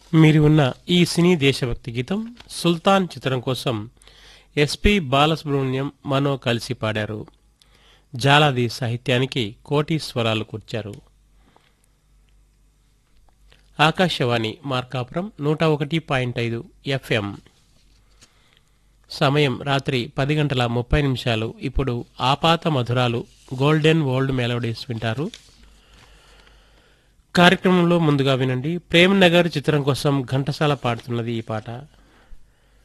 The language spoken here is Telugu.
మీరు ఉన్న ఈ సినీ దేశభక్తి గీతం సుల్తాన్ చిత్రం కోసం ఎస్పి బాలసుబ్రహ్మణ్యం మనో కలిసి పాడారు జాలాది సాహిత్యానికి కోటీశ్వరాలు కూర్చారు ఆకాశవాణి మార్కాపురం నూట ఒకటి పాయింట్ ఐదు ఎఫ్ఎం సమయం రాత్రి పది గంటల ముప్పై నిమిషాలు ఇప్పుడు ఆపాత మధురాలు గోల్డెన్ వరల్డ్ మెలోడీస్ వింటారు కార్యక్రమంలో ముందుగా వినండి ప్రేమ్ నగర్ చిత్రం కోసం ఘంటసాల పాడుతున్నది ఈ పాట